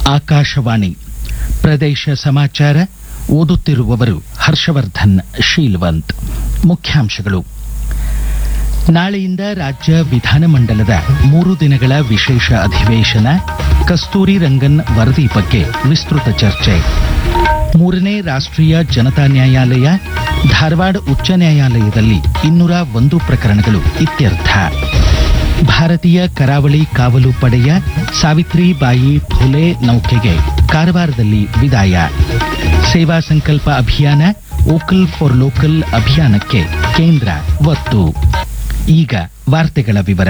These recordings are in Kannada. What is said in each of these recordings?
ಆಕಾಶವಾಣಿ ಪ್ರದೇಶ ಸಮಾಚಾರ ಓದುತ್ತಿರುವವರು ಹರ್ಷವರ್ಧನ್ ಶೀಲ್ವಂತ್ ಮುಖ್ಯಾಂಶಗಳು ನಾಳೆಯಿಂದ ರಾಜ್ಯ ವಿಧಾನಮಂಡಲದ ಮೂರು ದಿನಗಳ ವಿಶೇಷ ಅಧಿವೇಶನ ಕಸ್ತೂರಿ ರಂಗನ್ ವರದಿ ಬಗ್ಗೆ ವಿಸ್ತೃತ ಚರ್ಚೆ ಮೂರನೇ ರಾಷ್ಟ್ರೀಯ ಜನತಾ ನ್ಯಾಯಾಲಯ ಧಾರವಾಡ ಉಚ್ಚ ನ್ಯಾಯಾಲಯದಲ್ಲಿ ಇನ್ನೂರ ಒಂದು ಪ್ರಕರಣಗಳು ಇತ್ಯರ್ಥ ಭಾರತೀಯ ಕರಾವಳಿ ಕಾವಲು ಪಡೆಯ ಸಾವಿತ್ರಿಬಾಯಿ ಫುಲೆ ನೌಕೆಗೆ ಕಾರವಾರದಲ್ಲಿ ವಿದಾಯ ಸೇವಾ ಸಂಕಲ್ಪ ಅಭಿಯಾನ ವೋಕಲ್ ಫಾರ್ ಲೋಕಲ್ ಅಭಿಯಾನಕ್ಕೆ ಕೇಂದ್ರ ಒತ್ತು ಈಗ ವಾರ್ತೆಗಳ ವಿವರ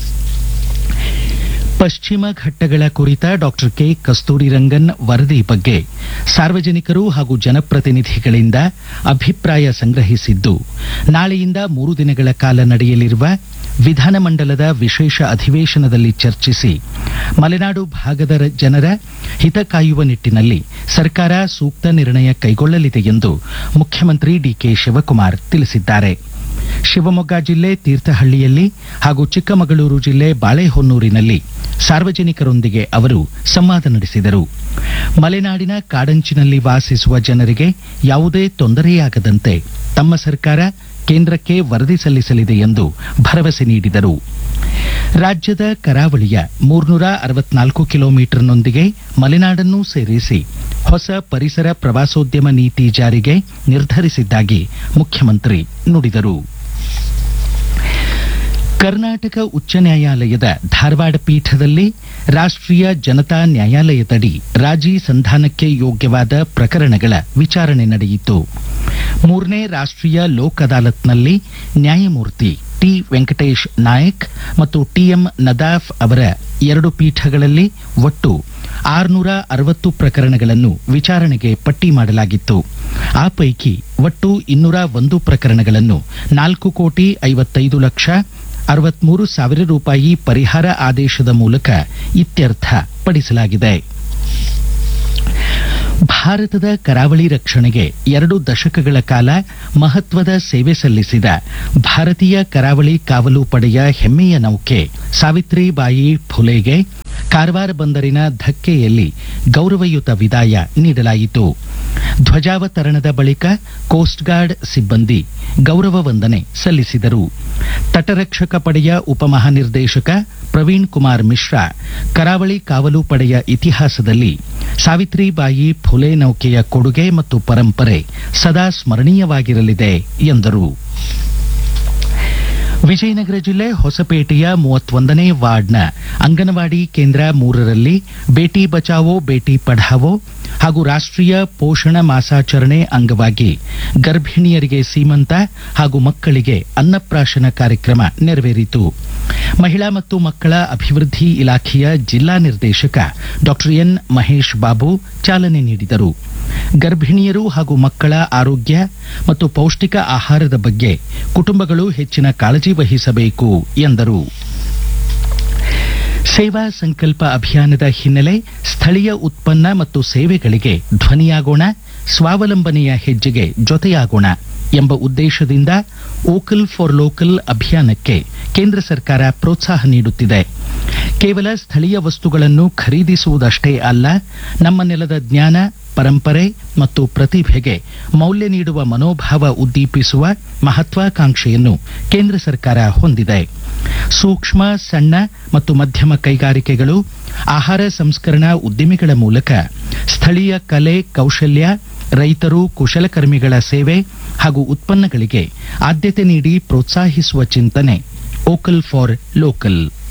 ಪಶ್ಚಿಮ ಘಟ್ಟಗಳ ಕುರಿತ ಡಾಕ್ಟರ್ ಕೆ ಕಸ್ತೂರಿರಂಗನ್ ವರದಿ ಬಗ್ಗೆ ಸಾರ್ವಜನಿಕರು ಹಾಗೂ ಜನಪ್ರತಿನಿಧಿಗಳಿಂದ ಅಭಿಪ್ರಾಯ ಸಂಗ್ರಹಿಸಿದ್ದು ನಾಳೆಯಿಂದ ಮೂರು ದಿನಗಳ ಕಾಲ ನಡೆಯಲಿರುವ ವಿಧಾನಮಂಡಲದ ವಿಶೇಷ ಅಧಿವೇಶನದಲ್ಲಿ ಚರ್ಚಿಸಿ ಮಲೆನಾಡು ಭಾಗದ ರ- ಜನರ ಹಿತ ಕಾಯುವ ನಿಟ್ಟಿನಲ್ಲಿ ಸರ್ಕಾರ ಸೂಕ್ತ ನಿರ್ಣಯ ಕೈಗೊಳ್ಳಲಿದೆ ಎಂದು ಮುಖ್ಯಮಂತ್ರಿ ಡಿಕೆ ಶಿವಕುಮಾರ್ ತಿಳಿಸಿದ್ದಾರೆ ಶಿವಮೊಗ್ಗ ಜಿಲ್ಲೆ ತೀರ್ಥಹಳ್ಳಿಯಲ್ಲಿ ಹಾಗೂ ಚಿಕ್ಕಮಗಳೂರು ಜಿಲ್ಲೆ ಬಾಳೆಹೊನ್ನೂರಿನಲ್ಲಿ ಸಾರ್ವಜನಿಕರೊಂದಿಗೆ ಅವರು ಸಂವಾದ ನಡೆಸಿದರು ಮಲೆನಾಡಿನ ಕಾಡಂಚಿನಲ್ಲಿ ವಾಸಿಸುವ ಜನರಿಗೆ ಯಾವುದೇ ತೊಂದರೆಯಾಗದಂತೆ ತಮ್ಮ ಸರ್ಕಾರ ಕೇಂದ್ರಕ್ಕೆ ವರದಿ ಸಲ್ಲಿಸಲಿದೆ ಎಂದು ಭರವಸೆ ನೀಡಿದರು ರಾಜ್ಯದ ಕರಾವಳಿಯ ಮೂರ್ನೂರ ಅರವತ್ನಾಲ್ಕು ಕಿಲೋಮೀಟರ್ನೊಂದಿಗೆ ಮಲೆನಾಡನ್ನೂ ಸೇರಿಸಿ ಹೊಸ ಪರಿಸರ ಪ್ರವಾಸೋದ್ಯಮ ನೀತಿ ಜಾರಿಗೆ ನಿರ್ಧರಿಸಿದ್ದಾಗಿ ಮುಖ್ಯಮಂತ್ರಿ ನುಡಿದರು ಕರ್ನಾಟಕ ಉಚ್ಚ ನ್ಯಾಯಾಲಯದ ಧಾರವಾಡ ಪೀಠದಲ್ಲಿ ರಾಷ್ಟ್ರೀಯ ಜನತಾ ನ್ಯಾಯಾಲಯದಡಿ ರಾಜಿ ಸಂಧಾನಕ್ಕೆ ಯೋಗ್ಯವಾದ ಪ್ರಕರಣಗಳ ವಿಚಾರಣೆ ನಡೆಯಿತು ಮೂರನೇ ರಾಷ್ಟ್ರೀಯ ಲೋಕ್ ಅದಾಲತ್ನಲ್ಲಿ ನ್ಯಾಯಮೂರ್ತಿ ಟಿ ವೆಂಕಟೇಶ್ ನಾಯಕ್ ಮತ್ತು ಟಿಎಂ ನದಾಫ್ ಅವರ ಎರಡು ಪೀಠಗಳಲ್ಲಿ ಒಟ್ಟು ಆರುನೂರ ಅರವತ್ತು ಪ್ರಕರಣಗಳನ್ನು ವಿಚಾರಣೆಗೆ ಪಟ್ಟಿ ಮಾಡಲಾಗಿತ್ತು ಆ ಪೈಕಿ ಒಟ್ಟು ಇನ್ನೂರ ಒಂದು ಪ್ರಕರಣಗಳನ್ನು ನಾಲ್ಕು ಕೋಟಿ ಐವತ್ತೈದು ಲಕ್ಷ ಅರವತ್ಮೂರು ಸಾವಿರ ರೂಪಾಯಿ ಪರಿಹಾರ ಆದೇಶದ ಮೂಲಕ ಇತ್ಯರ್ಥ ಪಡಿಸಲಾಗಿದೆ ಭಾರತದ ಕರಾವಳಿ ರಕ್ಷಣೆಗೆ ಎರಡು ದಶಕಗಳ ಕಾಲ ಮಹತ್ವದ ಸೇವೆ ಸಲ್ಲಿಸಿದ ಭಾರತೀಯ ಕರಾವಳಿ ಕಾವಲು ಪಡೆಯ ಹೆಮ್ಮೆಯ ನೌಕೆ ಸಾವಿತ್ರಿಬಾಯಿ ಫುಲೆಗೆ ಕಾರವಾರ ಬಂದರಿನ ಧಕ್ಕೆಯಲ್ಲಿ ಗೌರವಯುತ ವಿದಾಯ ನೀಡಲಾಯಿತು ಧ್ವಜಾವತರಣದ ಬಳಿಕ ಕೋಸ್ಟ್ ಗಾರ್ಡ್ ಸಿಬ್ಬಂದಿ ಗೌರವ ವಂದನೆ ಸಲ್ಲಿಸಿದರು ತಟರಕ್ಷಕ ಪಡೆಯ ಉಪಮಹಾನಿರ್ದೇಶಕ ಪ್ರವೀಣ್ ಕುಮಾರ್ ಮಿಶ್ರಾ ಕರಾವಳಿ ಕಾವಲು ಪಡೆಯ ಇತಿಹಾಸದಲ್ಲಿ ಸಾವಿತ್ರಿಬಾಯಿ ಫುಲೆ ನೌಕೆಯ ಕೊಡುಗೆ ಮತ್ತು ಪರಂಪರೆ ಸದಾ ಸ್ಮರಣೀಯವಾಗಿರಲಿದೆ ಎಂದರು ವಿಜಯನಗರ ಜಿಲ್ಲೆ ಹೊಸಪೇಟೆಯ ಮೂವತ್ತೊಂದನೇ ವಾರ್ಡ್ನ ಅಂಗನವಾಡಿ ಕೇಂದ್ರ ಮೂರರಲ್ಲಿ ಬೇಟಿ ಬಚಾವೋ ಬೇಟಿ ಪಢಾವೋ ಹಾಗೂ ರಾಷ್ಟ್ರೀಯ ಪೋಷಣ ಮಾಸಾಚರಣೆ ಅಂಗವಾಗಿ ಗರ್ಭಿಣಿಯರಿಗೆ ಸೀಮಂತ ಹಾಗೂ ಮಕ್ಕಳಿಗೆ ಅನ್ನಪ್ರಾಶನ ಕಾರ್ಯಕ್ರಮ ನೆರವೇರಿತು ಮಹಿಳಾ ಮತ್ತು ಮಕ್ಕಳ ಅಭಿವೃದ್ಧಿ ಇಲಾಖೆಯ ಜಿಲ್ಲಾ ನಿರ್ದೇಶಕ ಡಾಕ್ಟರ್ ಎನ್ ಮಹೇಶ್ ಬಾಬು ಚಾಲನೆ ನೀಡಿದರು ಗರ್ಭಿಣಿಯರು ಹಾಗೂ ಮಕ್ಕಳ ಆರೋಗ್ಯ ಮತ್ತು ಪೌಷ್ಟಿಕ ಆಹಾರದ ಬಗ್ಗೆ ಕುಟುಂಬಗಳು ಹೆಚ್ಚಿನ ಕಾಳಜಿ ವಹಿಸಬೇಕು ಎಂದರು ಸೇವಾ ಸಂಕಲ್ಪ ಅಭಿಯಾನದ ಹಿನ್ನೆಲೆ ಸ್ಥಳೀಯ ಉತ್ಪನ್ನ ಮತ್ತು ಸೇವೆಗಳಿಗೆ ಧ್ವನಿಯಾಗೋಣ ಸ್ವಾವಲಂಬನೆಯ ಹೆಜ್ಜೆಗೆ ಜೊತೆಯಾಗೋಣ ಎಂಬ ಉದ್ದೇಶದಿಂದ ವೋಕಲ್ ಫಾರ್ ಲೋಕಲ್ ಅಭಿಯಾನಕ್ಕೆ ಕೇಂದ್ರ ಸರ್ಕಾರ ಪ್ರೋತ್ಸಾಹ ನೀಡುತ್ತಿದೆ ಕೇವಲ ಸ್ಥಳೀಯ ವಸ್ತುಗಳನ್ನು ಖರೀದಿಸುವುದಷ್ಟೇ ಅಲ್ಲ ನಮ್ಮ ನೆಲದ ಜ್ಞಾನ ಪರಂಪರೆ ಮತ್ತು ಪ್ರತಿಭೆಗೆ ಮೌಲ್ಯ ನೀಡುವ ಮನೋಭಾವ ಉದ್ದೀಪಿಸುವ ಮಹತ್ವಾಕಾಂಕ್ಷೆಯನ್ನು ಕೇಂದ್ರ ಸರ್ಕಾರ ಹೊಂದಿದೆ ಸೂಕ್ಷ್ಮ ಸಣ್ಣ ಮತ್ತು ಮಧ್ಯಮ ಕೈಗಾರಿಕೆಗಳು ಆಹಾರ ಸಂಸ್ಕರಣಾ ಉದ್ದಿಮೆಗಳ ಮೂಲಕ ಸ್ಥಳೀಯ ಕಲೆ ಕೌಶಲ್ಯ ರೈತರು ಕುಶಲಕರ್ಮಿಗಳ ಸೇವೆ ಹಾಗೂ ಉತ್ಪನ್ನಗಳಿಗೆ ಆದ್ಯತೆ ನೀಡಿ ಪ್ರೋತ್ಸಾಹಿಸುವ ಚಿಂತನೆ ವೋಕಲ್ ಫಾರ್ ಲೋಕಲ್